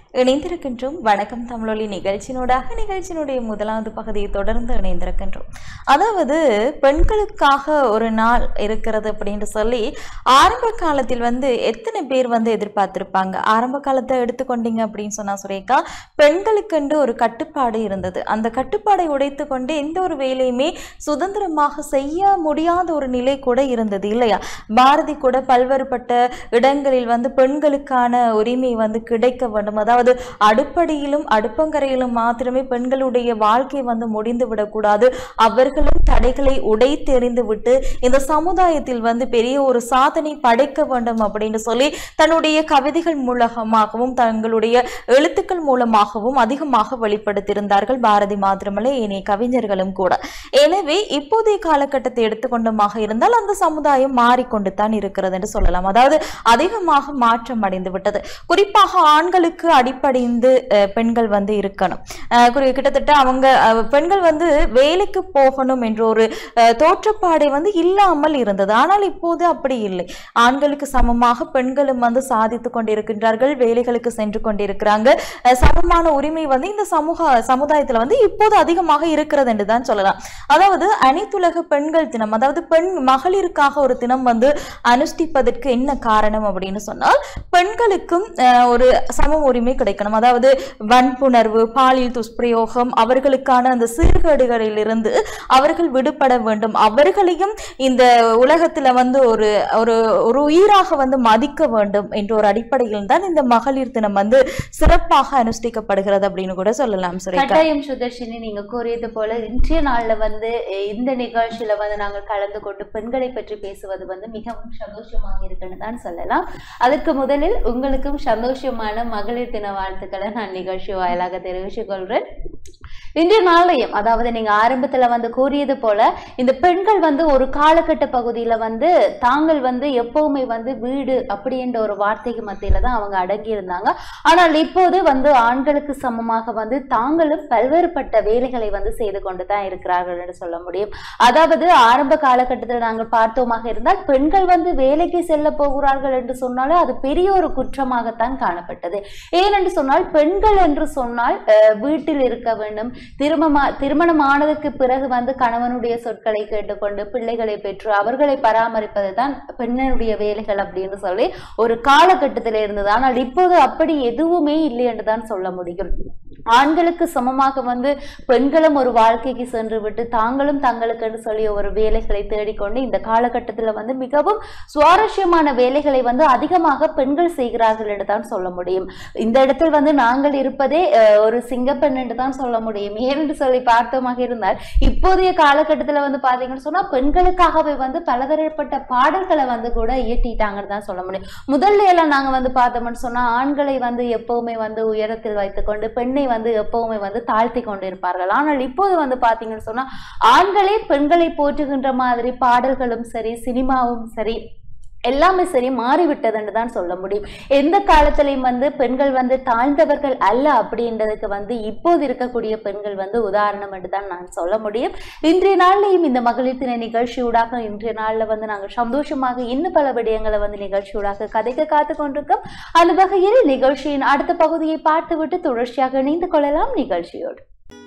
இணைந்திருக்கின்றோம் வணக்கம் தமிழொலி நிகழ்ச்சியினூடாக நிகழ்ச்சியினுடைய முதலாவது பகுதியை தொடர்ந்து இணைந்திருக்கின்றோம் அதாவது பெண்களுக்காக ஒரு நாள் இருக்கிறது அப்படின்னு சொல்லி ஆரம்ப காலத்தில் வந்து எத்தனை பேர் வந்து எதிர்பார்த்திருப்பாங்க ஆரம்ப காலத்தை எடுத்துக்கொண்டீங்க அப்படின்னு சொன்னா சுரேகா பெண்களுக்கென்று ஒரு கட்டுப்பாடு இருந்தது அந்த கட்டுப்பாடை உடைத்து கொண்டு எந்த ஒரு வேலையுமே சுதந்திரமாக செய்ய முடியாத ஒரு நிலை கூட இருந்தது இல்லையா பாரதி கூட பல்வேறுபட்ட இடங்களில் வந்து பெண்களுக்கான உரிமை வந்து கிடைக்க வேண்டும் அதாவது அடுப்படியிலும் அடுப்பங்கரையிலும் மாத்திரமே பெண்களுடைய வாழ்க்கை வந்து முடிந்து விடக்கூடாது அவர்களும் தடைகளை உடைத்தெறிந்து விட்டு இந்த சமுதாயத்தில் வந்து பெரிய ஒரு சாதனை படைக்க வேண்டும் அப்படின்னு சொல்லி தன்னுடைய கவிதைகள் மூலமாகவும் தங்களுடைய எழுத்துக்கள் மூலமாகவும் அதிகமாக வெளிப்படுத்தியிருந்தார்கள் பாரதி மாத்திரமல்ல ஏனைய கவிஞர்களும் கூட எனவே இப்போதைய காலகட்டத்தை எடுத்துக்கொண்டமாக இருந்தால் அந்த சமுதாயம் மாறிக்கொண்டு தான் இருக்கிறது என்று சொல்லலாம் அதாவது அதிகமாக மாற்றம் அடைந்து விட்டது குறிப்பாக ஆண்களுக்கு அடிப்படைந்து அஹ், பெண்கள் வந்து இருக்கணும் அஹ், குறி- கிட்டத்தட்ட அவங்க அஹ், பெண்கள் வந்து வேலைக்கு போகணும் என்ற ஒரு அஹ், தோற்றப்பாடை வந்து இல்லாமல் இருந்தது ஆனால் இப்போது அப்படி இல்லை ஆண்களுக்கு சமமாக பெண்களும் வந்து சாதித்து கொண்டிருக்கின்றார்கள் வேலைகளுக்கு சென்று கொண்டிருக்கிறாங்க அஹ், சமமான உரிமை வந்து இந்த சமூக சமுதாயத்துல வந்து இப்போது அதிகமாக இருக்கிறது என்று தான் சொல்லலாம் அதாவது அனைத்துலக பெண்கள் தினம் அதாவது பெண் மகளிருக்காக ஒரு தினம் வந்து அனுஷ்டிப்பதற்கு என்ன காரணம் அப்படின்னு சொன்னால் பெண்களுக்கும் அஹ், ஒரு சம உரிமை கிடைக்கணும் அதாவது வன்புணர்வு பாலியல் துஷ்பிரயோகம் அவர்களுக்கான அந்த சீர்கேடுகளிலிருந்து அவர்கள் விடுபட வேண்டும் அவர்களையும் இந்த உலகத்துல வந்து ஒரு ஒரு ஒரு உயிராக வந்து மதிக்க வேண்டும் என்ற ஒரு அடிப்படையில் தான் இந்த மகளிர் தினம் வந்து சிறப்பாக அனுஷ்டிக்கப்படுகிறது அப்படின்னு கூட சொல்லலாம் சுரேகா கட்டாயம் சுதர்ஷினி நீங்க கூறியது போல இன்றைய நாள்ல வந்து அஹ், இந்த நிகழ்ச்சியில வந்து நாங்கள் கலந்து கொண்டு பெண்களை பற்றி பேசுவது வந்து மிகவும் சந்தோஷமாக இருக்குன்னு தான் சொல்லலாம் அதுக்கு முதலில் உங்களுக்கும் சந்தோஷமான மகளிர் தின வாழ்த்துக்களை நான் நிகழ்ச்சி வாயிலாக தெரிவித்துக் கொள்றேன் இன்றைய நாளையும் அதாவது நீங்க ஆரம்பத்துல வந்து கூறியது போல இந்த பெண்கள் வந்து ஒரு காலகட்ட பகுதியில வந்து தாங்கள் வந்து எப்பவுமே வந்து வீடு அப்படின்ற ஒரு வார்த்தைக்கு மத்தியில தான் அவங்க அடங்கி இருந்தாங்க ஆனால் இப்போது வந்து ஆண்களுக்கு சமமாக வந்து தாங்களும் பல்வேறுபட்ட வேலைகளை வந்து செய்து கொண்டு தான் இருக்கிறார்கள் என்று சொல்ல முடியும் அதாவது ஆரம்ப காலகட்டத்தில் நாங்கள் பார்த்தோமாக இருந்தால் பெண்கள் வந்து வேலைக்கு செல்ல போகிறார்கள் என்று சொன்னாலே அது பெரிய ஒரு குற்றமாகத்தான் காணப்பட்டது ஏனென்று சொன்னால் பெண்கள் என்று சொன்னால் அஹ், வீட்டில் இருக்க வேண்டும் திருமணமா திருமணமானதுக்கு பிறகு வந்து கணவனுடைய சொற்களை கேட்டுக்கொண்டு பிள்ளைகளை பெற்று அவர்களை பராமரிப்பது தான் பெண்ணுடைய வேலைகள் அப்படின்னு சொல்லி ஒரு காலகட்டத்தில் இருந்தது ஆனால் இப்போது அப்படி எதுவுமே இல்லை என்று தான் சொல்ல முடியும் ஆண்களுக்கு சமமாக வந்து பெண்களும் ஒரு வாழ்க்கைக்கு சென்று விட்டு தாங்களும் தங்களுக்குன்னு சொல்லி ஒரு வேலைகளை தேடிக்கொண்டு இந்த காலகட்டத்தில் வந்து மிகவும் சுவாரஸ்யமான வேலைகளை வந்து அதிகமாக பெண்கள் செய்கிறார்கள் என்று தான் சொல்ல முடியும் இந்த இடத்தில் வந்து நாங்கள் இருப்பதே அஹ், ஒரு சிங்கப்பெண் என்று தான் சொல்ல முடியும் ஏனென்று சொல்லி பார்த்தோமாக இருந்தால் இப்போதைய காலகட்டத்தில் வந்து பார்த்தீங்கன்னு சொன்னா பெண்களுக்காகவே வந்து பலதரப்பட்ட பாடல்களை வந்து கூட இயற்றிட்டாங்கன்னு தான் சொல்ல முடியும் முதல்ல எல்லாம் நாங்க வந்து பார்த்தோம்னு சொன்னா ஆண்களை வந்து எப்பவுமே வந்து உயரத்தில் வைத்துக்கொண்டு பெண்ணை வந்து எப்பவுமே வந்து தாழ்த்தி கொண்டு இருப்பார்கள் ஆனால் இப்போது வந்து பாத்தீங்கன்னு சொன்னா ஆண்களே பெண்களை போற்றுகின்ற மாதிரி பாடல்களும் சரி சினிமாவும் சரி எல்லாமே சரி மாறிவிட்டதுன்னு தான் சொல்ல முடியும் எந்த காலத்திலையும் வந்து பெண்கள் வந்து தாழ்ந்தவர்கள் அல்ல அப்படின்றதுக்கு வந்து இப்போது இருக்கக்கூடிய பெண்கள் வந்து உதாரணம் என்று தான் நான் சொல்ல முடியும் இன்றைய நாள்லையும் இந்த மகளிர் தின நிகழ்ச்சியூடாக இன்றைய நாள்ல வந்து நாங்கள் சந்தோஷமாக இன்னும் பல விடயங்களை வந்து நிகழ்ச்சியூடாக கதைக்க காத்து கொண்டிருக்கோம் அந்த வகையில் நிகழ்ச்சியின் அடுத்த பகுதியை பார்த்துவிட்டு தொடர்ச்சியாக இணைந்து கொள்ளலாம் நிகழ்ச்சியோடு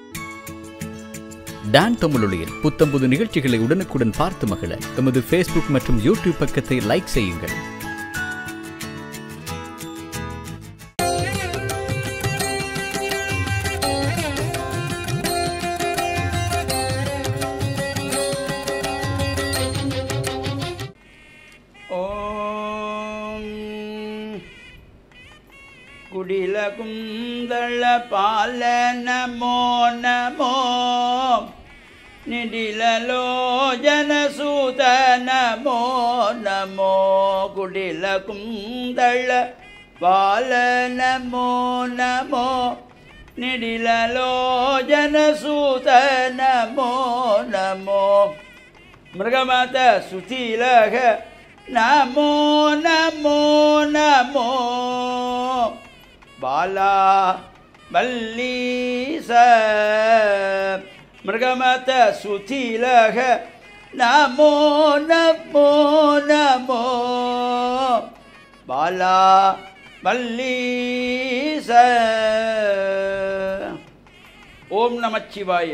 டான் தமிழொலியில் புத்தம்புது நிகழ்ச்சிகளை உடனுக்குடன் பார்த்து மகிழ எமது ஃபேஸ்புக் மற்றும் யூடியூப் பக்கத்தை லைக் செய்யுங்கள் ॐ कुडिलकुन्दलपाल नमो नमो निडिललो जनसूत नमो नमो कुडिलकुन्दलपाल नमो नमो निडिललो जनसूत नमो नमो मृगमत सुशीलः नमो नमो नमो बाला वल्लीस मृगमत सुशीलः नमो नमो नमो बाला वल्लीस ஈச ஓம் நமச்சிவாய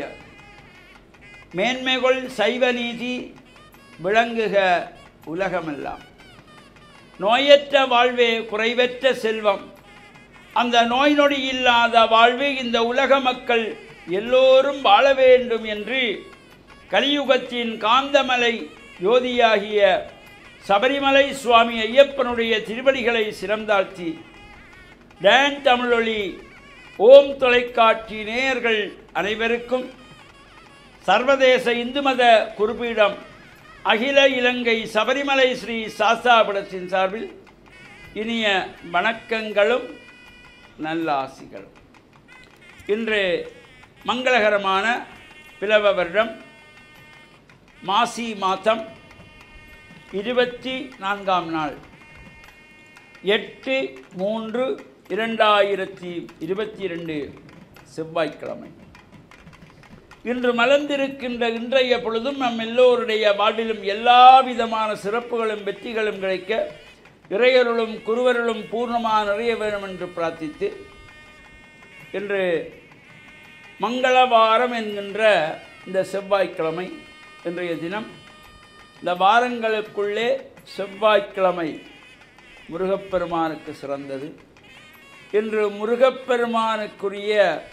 மேன்மைகொள் சைவ நீதி விளங்குக உலகமெல்லாம் நோயற்ற வாழ்வே குறைவற்ற செல்வம் அந்த நோய் நொடி இல்லாத வாழ்வு இந்த உலக மக்கள் எல்லோரும் வாழ வேண்டும் என்று கலியுகத்தின் காந்தமலை யோதியாகிய சபரிமலை சுவாமி ஐயப்பனுடைய திருவடிகளை சிறந்தாழ்த்தி டான் தமிழொலி ஓம் தொலைக்காட்சி நேயர்கள் அனைவருக்கும் சர்வதேச இந்து மத குறிப்பீடம் அகில இலங்கை சபரிமலை ஸ்ரீ சாஸ்தாபுரத்தின் சார்பில் இனிய வணக்கங்களும் நல்லாசிகளும் இன்று மங்களகரமான பிளவ வருடம் மாசி மாதம் இருபத்தி நான்காம் நாள் எட்டு மூன்று இரண்டாயிரத்தி இருபத்தி இரண்டு செவ்வாய்க்கிழமை இன்று மலர்ந்திருக்கின்ற இன்றைய பொழுதும் நம் எல்லோருடைய வாழ்விலும் எல்லா விதமான சிறப்புகளும் வெற்றிகளும் கிடைக்க இறையருளும் குருவருளும் பூர்ணமாக நிறைய வேண்டும் என்று பிரார்த்தித்து இன்று மங்களவாரம் என்கின்ற இந்த செவ்வாய்க்கிழமை இன்றைய தினம் இந்த வாரங்களுக்குள்ளே செவ்வாய்க்கிழமை முருகப்பெருமானுக்கு சிறந்தது இன்று முருகப்பெருமானுக்குரிய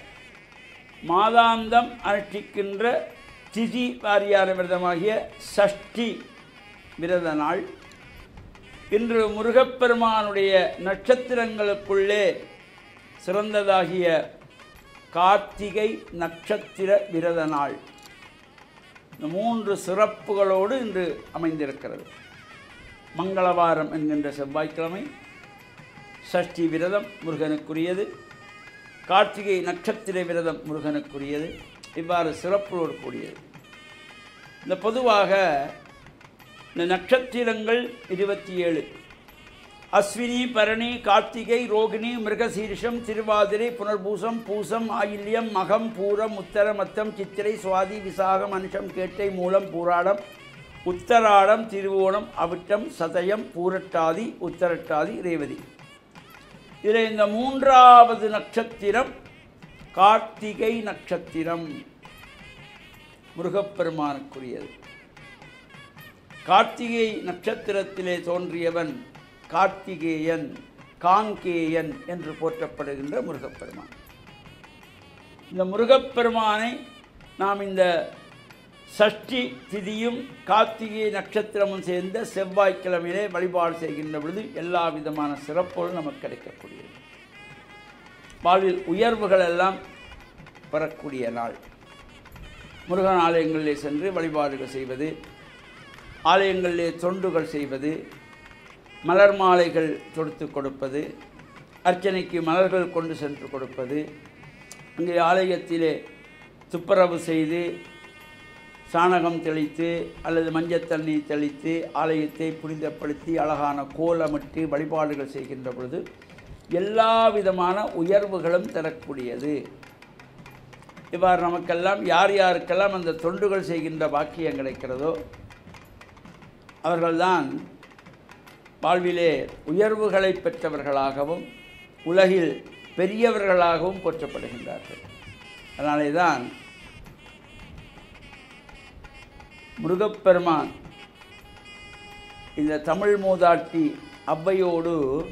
மாதாந்தம் அனுஷ்டிக்கின்ற திதி வாரியான விரதமாகிய சஷ்டி விரத நாள் இன்று முருகப்பெருமானுடைய நட்சத்திரங்களுக்குள்ளே சிறந்ததாகிய கார்த்திகை நட்சத்திர விரத நாள் இந்த மூன்று சிறப்புகளோடு இன்று அமைந்திருக்கிறது மங்களவாரம் என்கின்ற செவ்வாய்க்கிழமை சஷ்டி விரதம் முருகனுக்குரியது கார்த்திகை நட்சத்திர விரதம் முருகனுக்குரியது இவ்வாறு சிறப்போடு கூடியது இந்த பொதுவாக இந்த நட்சத்திரங்கள் இருபத்தி ஏழு அஸ்வினி பரணி கார்த்திகை ரோகிணி மிருகசீரிஷம் திருவாதிரை புனர்பூசம் பூசம் ஆயில்யம் மகம் பூரம் உத்தரம் அத்தம் சித்திரை சுவாதி விசாகம் அனுஷம் கேட்டை மூலம் பூராடம் உத்தராடம் திருவோணம் அவிட்டம் சதயம் பூரட்டாதி உத்தரட்டாதி ரேவதி இதில் இந்த மூன்றாவது நட்சத்திரம் கார்த்திகை நட்சத்திரம் முருகப்பெருமானுக்குரியது கார்த்திகை நட்சத்திரத்திலே தோன்றியவன் கார்த்திகேயன் காங்கேயன் என்று போற்றப்படுகின்ற முருகப்பெருமான் இந்த முருகப்பெருமானை நாம் இந்த சஷ்டி திதியும் கார்த்திகை நட்சத்திரமும் சேர்ந்த செவ்வாய்க்கிழமையிலே வழிபாடு செய்கின்ற பொழுது எல்லா விதமான சிறப்புகளும் நமக்கு கிடைக்கக்கூடியது வாழ்வில் உயர்வுகள் எல்லாம் பெறக்கூடிய நாள் முருகன் ஆலயங்களிலே சென்று வழிபாடுகள் செய்வது ஆலயங்களிலே தொண்டுகள் செய்வது மலர் மாலைகள் தொடுத்து கொடுப்பது அர்ச்சனைக்கு மலர்கள் கொண்டு சென்று கொடுப்பது அங்கே ஆலயத்திலே துப்புரவு செய்து சாணகம் தெளித்து அல்லது மஞ்சள் தண்ணீர் தெளித்து ஆலயத்தை புனிதப்படுத்தி அழகான கோலமிட்டு வழிபாடுகள் செய்கின்ற பொழுது எல்லா விதமான உயர்வுகளும் தரக்கூடியது இவ்வாறு நமக்கெல்லாம் யார் யாருக்கெல்லாம் அந்த தொண்டுகள் செய்கின்ற பாக்கியம் கிடைக்கிறதோ அவர்கள்தான் வாழ்விலே உயர்வுகளை பெற்றவர்களாகவும் உலகில் பெரியவர்களாகவும் போற்றப்படுகின்றார்கள் அதனாலே தான் முருகப்பெருமான் இந்த தமிழ் மூதாட்டி அவ்வையோடு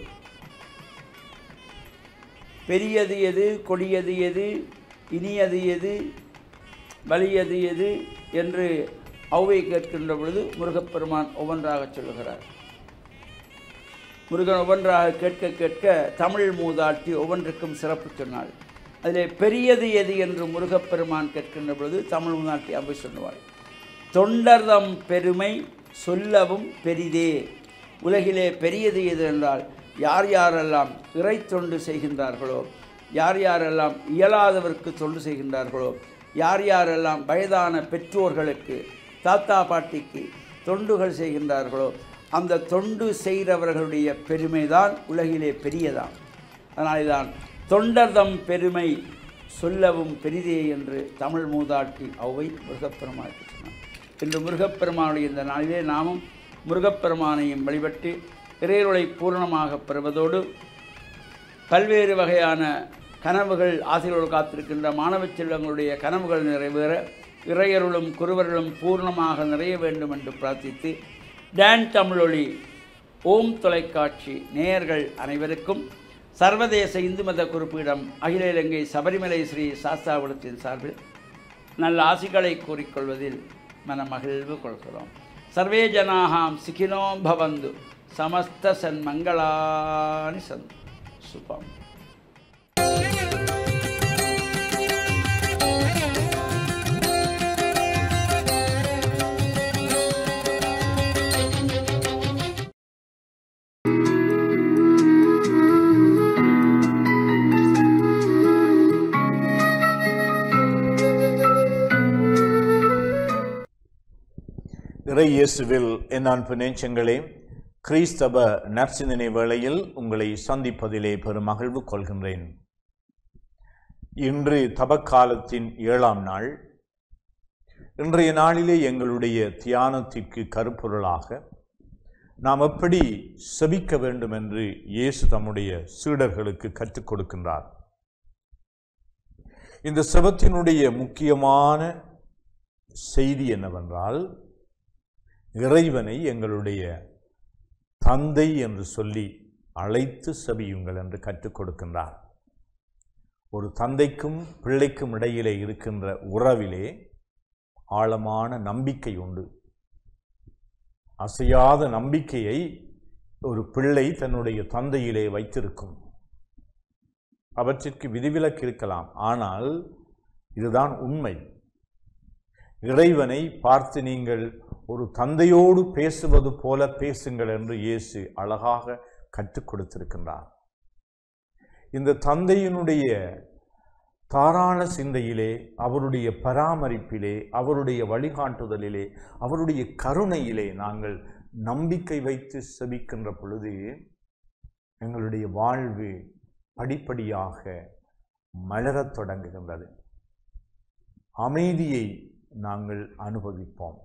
பெரியது எது கொடியது எது இனியது எது வலியது எது என்று ஔவை கேட்கின்ற பொழுது முருகப்பெருமான் ஒவ்வொன்றாக சொல்லுகிறார் முருகன் ஒவ்வொன்றாக கேட்க கேட்க தமிழ் மூதாட்டி ஒவ்வொன்றுக்கும் சிறப்பு சொன்னாள் அதிலே பெரியது எது என்று முருகப்பெருமான் கேட்கின்ற பொழுது தமிழ் மூதாட்டி அவ்வை சொல்லுவாள் தொண்டர்தம் பெருமை சொல்லவும் பெரிதே உலகிலே பெரியது எது என்றால் யார் யாரெல்லாம் இறை தொண்டு செய்கின்றார்களோ யார் யாரெல்லாம் இயலாதவருக்கு தொண்டு செய்கின்றார்களோ யார் யாரெல்லாம் வயதான பெற்றோர்களுக்கு தாத்தா பாட்டிக்கு தொண்டுகள் செய்கின்றார்களோ அந்த தொண்டு செய்கிறவர்களுடைய பெருமை தான் உலகிலே பெரியதான் அதனாலே தான் தொண்டர்தம் பெருமை சொல்லவும் பெரிதே என்று தமிழ் மூதாட்டி ஔவை முருகப்பெருமானுக்கு சொன்னார் இன்று முருகப்பெருமானுடைய இந்த நாளிலே நாமும் முருகப்பெருமானையும் வழிபட்டு இறையருளை பூரணமாக பெறுவதோடு பல்வேறு வகையான கனவுகள் ஆசைகளோடு காத்திருக்கின்ற மாணவ செல்வங்களுடைய கனவுகள் நிறைவேற இறையருளும் குருவருளும் பூர்ணமாக நிறைய வேண்டும் என்று பிரார்த்தித்து டான் தமிழொலி ஓம் தொலைக்காட்சி நேயர்கள் அனைவருக்கும் சர்வதேச இந்து மத குறிப்பிடம் அகில இலங்கை சபரிமலை ஸ்ரீ சாஸ்தாபுரத்தின் சார்பில் நல்ல ஆசிகளை கூறிக்கொள்வதில் மனமகிழ்வு கொள்கிறோம் சர்வே ஜனாகாம் சிக்கினோ பவந்து சமஸ்த சன்மங்களானி சந்து சுபம் இறை இயேசுவில் என் அன்பு நேச்சங்களே கிறிஸ்தவ நற்சிந்தனை வேளையில் உங்களை சந்திப்பதிலே பெரும் மகிழ்வு கொள்கின்றேன் இன்று தபக்காலத்தின் ஏழாம் நாள் இன்றைய நாளிலே எங்களுடைய தியானத்திற்கு கருப்பொருளாக நாம் எப்படி செபிக்க வேண்டும் என்று இயேசு தம்முடைய சீடர்களுக்கு கற்றுக் கொடுக்கின்றார் இந்த செபத்தினுடைய முக்கியமான செய்தி என்னவென்றால் இறைவனை எங்களுடைய தந்தை என்று சொல்லி அழைத்து செபியுங்கள் என்று கற்றுக் கொடுக்கின்றார் ஒரு தந்தைக்கும் பிள்ளைக்கும் இடையிலே இருக்கின்ற உறவிலே ஆழமான நம்பிக்கை உண்டு அசையாத நம்பிக்கையை ஒரு பிள்ளை தன்னுடைய தந்தையிலே வைத்திருக்கும் அவற்றிற்கு விதிவிலக்கு இருக்கலாம் ஆனால் இதுதான் உண்மை இறைவனை பார்த்து நீங்கள் ஒரு தந்தையோடு பேசுவது போல பேசுங்கள் என்று இயேசு அழகாக கற்றுக் கொடுத்திருக்கின்றார் இந்த தந்தையினுடைய தாராள சிந்தையிலே அவருடைய பராமரிப்பிலே அவருடைய வழிகாட்டுதலிலே அவருடைய கருணையிலே நாங்கள் நம்பிக்கை வைத்து செபிக்கின்ற பொழுது எங்களுடைய வாழ்வு படிப்படியாக மலரத் தொடங்குகின்றது அமைதியை நாங்கள் அனுபவிப்போம்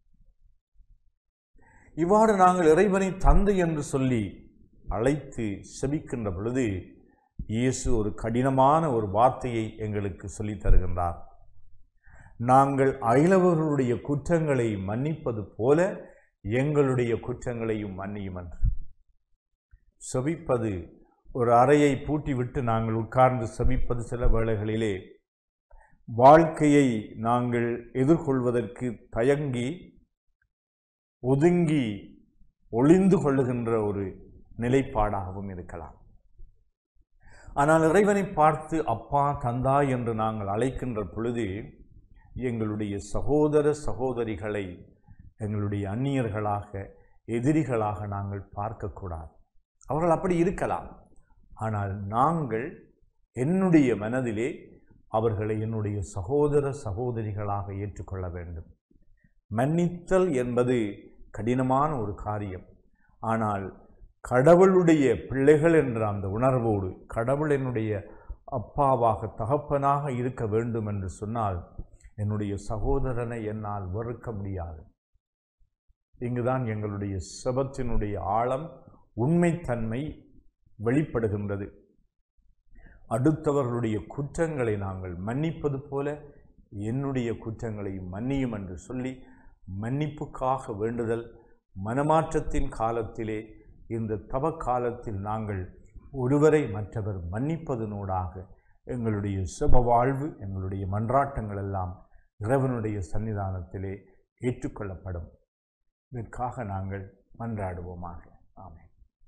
இவ்வாறு நாங்கள் இறைவனை தந்தை என்று சொல்லி அழைத்து செபிக்கின்ற பொழுது இயேசு ஒரு கடினமான ஒரு வார்த்தையை எங்களுக்கு சொல்லித் தருகின்றார் நாங்கள் அயலவர்களுடைய குற்றங்களை மன்னிப்பது போல எங்களுடைய குற்றங்களையும் மன்னியும் என்று செபிப்பது ஒரு அறையை பூட்டிவிட்டு நாங்கள் உட்கார்ந்து செபிப்பது சில வேளைகளிலே வாழ்க்கையை நாங்கள் எதிர்கொள்வதற்கு தயங்கி ஒதுங்கி ஒளிந்து கொள்ளுகின்ற ஒரு நிலைப்பாடாகவும் இருக்கலாம் ஆனால் இறைவனை பார்த்து அப்பா தந்தா என்று நாங்கள் அழைக்கின்ற பொழுது எங்களுடைய சகோதர சகோதரிகளை எங்களுடைய அந்நியர்களாக எதிரிகளாக நாங்கள் பார்க்கக்கூடாது அவர்கள் அப்படி இருக்கலாம் ஆனால் நாங்கள் என்னுடைய மனதிலே அவர்களை என்னுடைய சகோதர சகோதரிகளாக ஏற்றுக்கொள்ள வேண்டும் மன்னித்தல் என்பது கடினமான ஒரு காரியம் ஆனால் கடவுளுடைய பிள்ளைகள் என்ற அந்த உணர்வோடு கடவுள் என்னுடைய அப்பாவாக தகப்பனாக இருக்க வேண்டும் என்று சொன்னால் என்னுடைய சகோதரனை என்னால் வெறுக்க முடியாது இங்குதான் எங்களுடைய செபத்தினுடைய ஆழம் உண்மைத்தன்மை வெளிப்படுகின்றது அடுத்தவர்களுடைய குற்றங்களை நாங்கள் மன்னிப்பது போல என்னுடைய குற்றங்களையும் மன்னியும் என்று சொல்லி மன்னிப்புக்காக வேண்டுதல் மனமாற்றத்தின் காலத்திலே இந்த தவ காலத்தில் நாங்கள் ஒருவரை மற்றவர் மன்னிப்பதனூடாக எங்களுடைய சுப வாழ்வு எங்களுடைய மன்றாட்டங்கள் எல்லாம் இறைவனுடைய சன்னிதானத்திலே ஏற்றுக்கொள்ளப்படும் இதற்காக நாங்கள் மன்றாடுவோமாக ஆமென்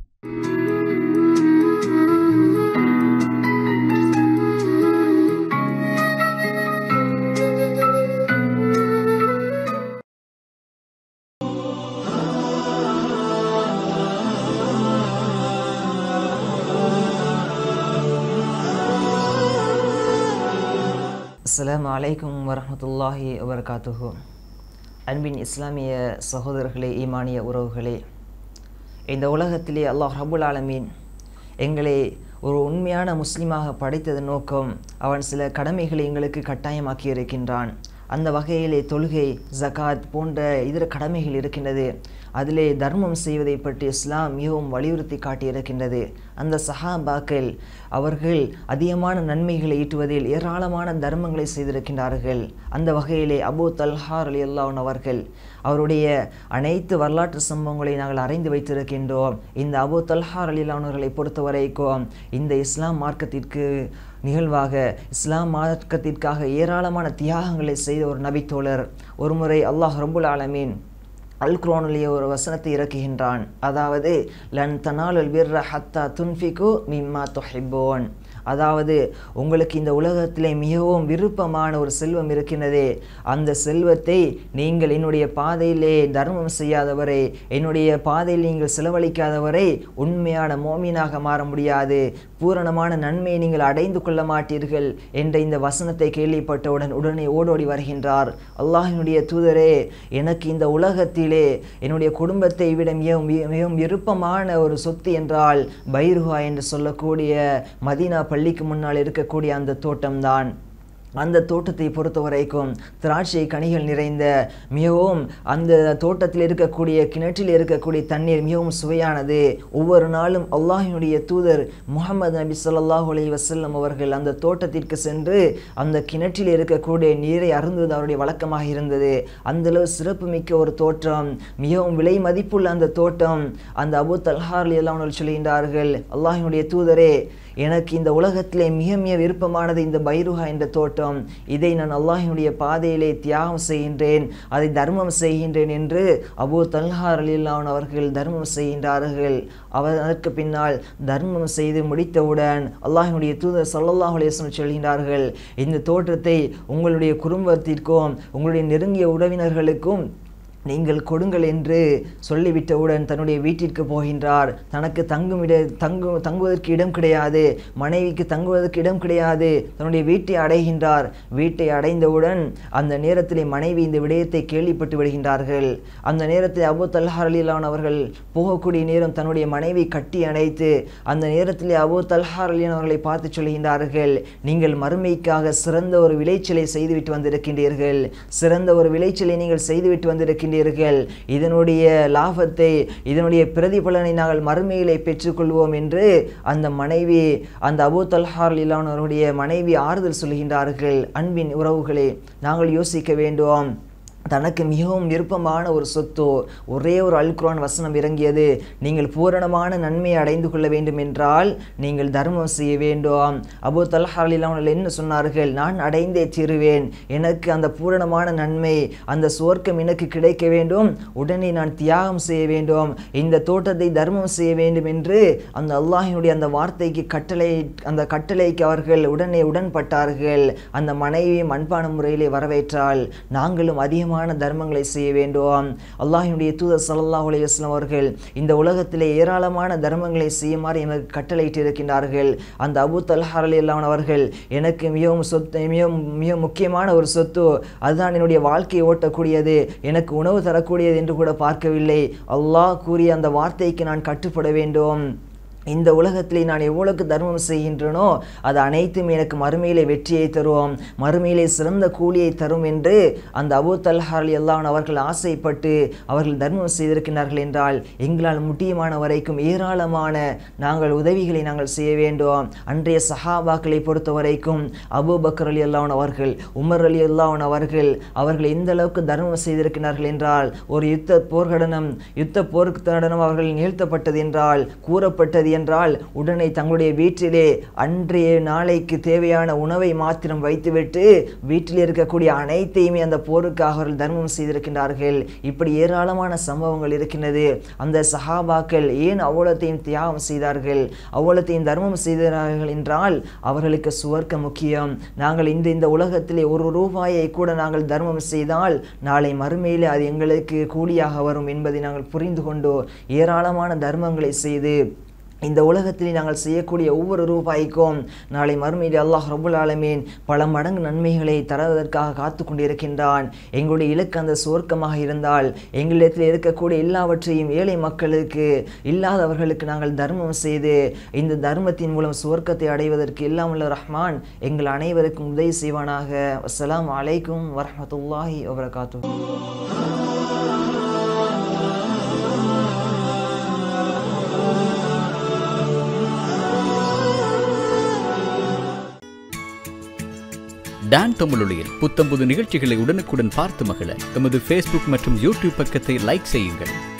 அஸ்ஸலாமு அலைக்கும் வரஹ்மத்துல்லாஹி வபரகாத்துஹு அன்பின் இஸ்லாமிய சகோதரர்களே ஈமானிய உறவுகளே இந்த உலகத்திலே அல்லாஹ் ரபுல் ஆலமீன் எங்களை ஒரு உண்மையான முஸ்லீமாக படைத்தது நோக்கம் அவன் சில கடமைகளை எங்களுக்கு கட்டாயமாக்கி இருக்கின்றான் அந்த வகையிலே தொழுகை ஜகாத் போன்ற இதர கடமைகள் இருக்கின்றது அதிலே தர்மம் செய்வதை பற்றி இஸ்லாம் மிகவும் வலியுறுத்தி காட்டியிருக்கின்றது அந்த சஹாபாக்கள் அவர்கள் அதிகமான நன்மைகளை ஈட்டுவதில் ஏராளமான தர்மங்களை செய்திருக்கின்றார்கள் அந்த வகையிலே அபூ தல்ஹார் அலி அல்லாஹன் அவர்கள் அவருடைய அனைத்து வரலாற்று சம்பவங்களை நாங்கள் அறிந்து வைத்திருக்கின்றோம் இந்த அபூ தல்ஹார் அலி அவர்களை பொறுத்த வரைக்கும் இந்த இஸ்லாம் மார்க்கத்திற்கு நிகழ்வாக இஸ்லாம் மார்க்கத்திற்காக ஏராளமான தியாகங்களை செய்த ஒரு நபித்தோழர் ஒருமுறை அல்லாஹ் ரபுல் ஆலமீன் அல் குரானிலேயே ஒரு வசனத்தை இறக்குகின்றான் அதாவது லன் தனாலுல் பிர்ர ஹத்தா துன்ஃபிகு மிம்மா தொஹிப்போன் அதாவது உங்களுக்கு இந்த உலகத்திலே மிகவும் விருப்பமான ஒரு செல்வம் இருக்கின்றதே அந்த செல்வத்தை நீங்கள் என்னுடைய பாதையிலே தர்மம் செய்யாதவரை என்னுடைய பாதையில் நீங்கள் செலவழிக்காதவரை உண்மையான மோமீனாக மாற முடியாது பூரணமான நன்மையை நீங்கள் அடைந்து கொள்ள மாட்டீர்கள் என்ற இந்த வசனத்தை கேள்விப்பட்டவுடன் உடனே ஓடோடி வருகின்றார் அல்லாஹினுடைய தூதரே எனக்கு இந்த உலகத்திலே என்னுடைய குடும்பத்தை விட மிகவும் மிகவும் விருப்பமான ஒரு சொத்து என்றால் பைருஹா என்று சொல்லக்கூடிய மதீனா பள்ளிக்கு முன்னால் இருக்கக்கூடிய அந்த தோட்டம்தான் அந்த தோட்டத்தை பொறுத்த வரைக்கும் திராட்சை கனிகள் நிறைந்த மிகவும் அந்த தோட்டத்தில் இருக்கக்கூடிய கிணற்றில் இருக்கக்கூடிய தண்ணீர் மிகவும் சுவையானது ஒவ்வொரு நாளும் அல்லாஹினுடைய தூதர் முகமது நபி ஸல்லல்லாஹு அலைஹி வஸல்லம் அவர்கள் அந்த தோட்டத்திற்கு சென்று அந்த கிணற்றில் இருக்கக்கூடிய நீரை அருந்துவது அவருடைய வழக்கமாக இருந்தது அந்த அளவு சிறப்பு மிக்க ஒரு தோட்டம் மிகவும் விலை மதிப்புள்ள அந்த தோட்டம் அந்த அபு தல்ஹார் எல்லாம் சொல்கின்றார்கள் அல்லாஹினுடைய தூதரே எனக்கு இந்த உலகத்திலே மிக மிக விருப்பமானது இந்த பைருஹா என்ற தோட்டம் இதை நான் அல்லாஹினுடைய பாதையிலே தியாகம் செய்கின்றேன் அதை தர்மம் செய்கின்றேன் என்று அபூ தல்ஹார் அலில்லான் அவர்கள் தர்மம் செய்கின்றார்கள் அவர் அதற்கு பின்னால் தர்மம் செய்து முடித்தவுடன் அல்லாஹினுடைய தூதர் சல்லல்லாஹு அலைஹி வஸல்லம் சொல்கின்றார்கள் இந்த தோற்றத்தை உங்களுடைய குடும்பத்திற்கும் உங்களுடைய நெருங்கிய உறவினர்களுக்கும் நீங்கள் கொடுங்கள் என்று சொல்லிவிட்டவுடன் தன்னுடைய வீட்டிற்கு போகின்றார் தனக்கு தங்கும் இட தங்கு தங்குவதற்கு இடம் கிடையாது மனைவிக்கு தங்குவதற்கு இடம் கிடையாது தன்னுடைய வீட்டை அடைகின்றார் வீட்டை அடைந்தவுடன் அந்த நேரத்திலே மனைவி இந்த விடயத்தை கேள்விப்பட்டு விடுகின்றார்கள் அந்த நேரத்தில் அபு தல்ஹார் அலிலான் அவர்கள் போகக்கூடிய நேரம் தன்னுடைய மனைவி கட்டி அணைத்து அந்த நேரத்திலே அபு தல்ஹார் அலிலான் அவர்களை பார்த்து சொல்கின்றார்கள் நீங்கள் மறுமைக்காக சிறந்த ஒரு விளைச்சலை செய்துவிட்டு வந்திருக்கின்றீர்கள் சிறந்த ஒரு விளைச்சலை நீங்கள் செய்துவிட்டு வந்திருக்கின்றீர்கள் இதனுடைய லாபத்தை இதனுடைய பிரதிபலனை நாங்கள் மறுமையிலே பெற்றுக்கொள்வோம் என்று அந்த மனைவி அந்த அபூ தல்ஹார் இல்லான் அவருடைய மனைவி ஆறுதல் சொல்கின்றார்கள் அன்பின் உறவுகளே நாங்கள் யோசிக்க வேண்டும் தனக்கு மிகவும் விருப்பமான ஒரு சொத்து ஒரே ஒரு அல்குரான் வசனம் இறங்கியது நீங்கள் பூரணமான நன்மையை அடைந்து கொள்ள வேண்டும் என்றால் நீங்கள் தர்மம் செய்ய வேண்டும் அபு தல்ஹாலில் அவர்கள் என்ன சொன்னார்கள் நான் அடைந்தே தீருவேன் எனக்கு அந்த பூரணமான நன்மை அந்த சுவர்க்கம் எனக்கு கிடைக்க வேண்டும் உடனே நான் தியாகம் செய்ய வேண்டும் இந்த தோட்டத்தை தர்மம் செய்ய வேண்டும் என்று அந்த அல்லாஹினுடைய அந்த வார்த்தைக்கு கட்டளை அந்த கட்டளைக்கு அவர்கள் உடனே உடன்பட்டார்கள் அந்த மனைவியும் அன்பான முறையிலே வரவேற்றால் நாங்களும் அதிகமாக அதிகமான தர்மங்களை செய்ய வேண்டும் அல்லாஹினுடைய தூதர் சல்லல்லாஹு அலைஹி வஸல்லம் அவர்கள் இந்த உலகத்திலே ஏராளமான தர்மங்களை செய்யுமாறு எமக்கு கட்டளையிட்டு இருக்கின்றார்கள் அந்த அபு தல்ஹார் அலி அல்லான் அவர்கள் எனக்கு மிகவும் சொத்து மிகவும் மிக முக்கியமான ஒரு சொத்து அதுதான் என்னுடைய வாழ்க்கையை ஓட்டக்கூடியது எனக்கு உணவு தரக்கூடியது என்று கூட பார்க்கவில்லை அல்லாஹ் கூறிய அந்த வார்த்தைக்கு நான் கட்டுப்பட வேண்டும் இந்த உலகத்திலே நான் எவ்வளவுக்கு தர்மம் செய்கின்றனோ அது அனைத்தும் எனக்கு மறுமையிலே வெற்றியை தரும் மறுமையிலே சிறந்த கூலியை தரும் என்று அந்த அபூ தல்ஹார் எல்லாம் அவர்கள் ஆசைப்பட்டு அவர்கள் தர்மம் செய்திருக்கிறார்கள் என்றால் எங்களால் முட்டியமான வரைக்கும் ஏராளமான நாங்கள் உதவிகளை நாங்கள் செய்ய வேண்டும் அன்றைய சஹாபாக்களை பொறுத்த வரைக்கும் அபூ பக்கர் அலி அல்லான் அவர்கள் உமர் அலி அல்லான் அவர்கள் அவர்கள் எந்த அளவுக்கு தர்மம் செய்திருக்கிறார்கள் என்றால் ஒரு யுத்த போர்க்கடனம் யுத்த போர்க்கடனம் அவர்கள் நிகழ்த்தப்பட்டது என்றால் கூறப்பட்டது என்றால் உடனே தங்களுடைய வீட்டிலே அன்றைய நாளைக்கு தேவையான உணவை மாத்திரம் வைத்துவிட்டு வீட்டில் இருக்கக்கூடிய அனைத்தையுமே அந்த போருக்காக அவர்கள் தர்மம் செய்திருக்கின்றார்கள் இப்படி ஏராளமான சம்பவங்கள் இருக்கின்றது அந்த சஹாபாக்கள் ஏன் அவ்வளத்தையும் தியாகம் செய்தார்கள் அவ்வளத்தையும் தர்மம் செய்தார்கள் என்றால் அவர்களுக்கு சுவர்க்கம் முக்கியம் நாங்கள் இந்த இந்த உலகத்திலே ஒரு ரூபாயை கூட நாங்கள் தர்மம் செய்தால் நாளை மறுமையிலே அது எங்களுக்கு கூலியாக வரும் என்பதை நாங்கள் புரிந்து கொண்டு ஏராளமான தர்மங்களை செய்து இந்த உலகத்தில் நாங்கள் செய்யக்கூடிய ஒவ்வொரு ரூபாய்க்கும் நாளை மறுமையில் அல்லாஹ் ரபுல் ஆலமீன் பல மடங்கு நன்மைகளை தருவதற்காக காத்து கொண்டிருக்கின்றான் எங்களுடைய இலக்கு அந்த சுவர்க்கமாக இருந்தால் எங்களிடத்தில் இருக்கக்கூடிய எல்லாவற்றையும் ஏழை மக்களுக்கு இல்லாதவர்களுக்கு நாங்கள் தர்மம் செய்து இந்த தர்மத்தின் மூலம் சுவர்க்கத்தை அடைவதற்கு இல்லாமல் ரஹ்மான் எங்கள் அனைவருக்கும் உதவி செய்வானாக அஸ்ஸலாமு அலைக்கும் வரஹ்மத்துல்லாஹி வபரகாத்து டான் தமிழொலியில் புத்தம்புது நிகழ்ச்சிகளை உடனுக்குடன் பார்த்து மகிழ எமது ஃபேஸ்புக் மற்றும் யூடியூப் பக்கத்தை லைக் செய்யுங்கள்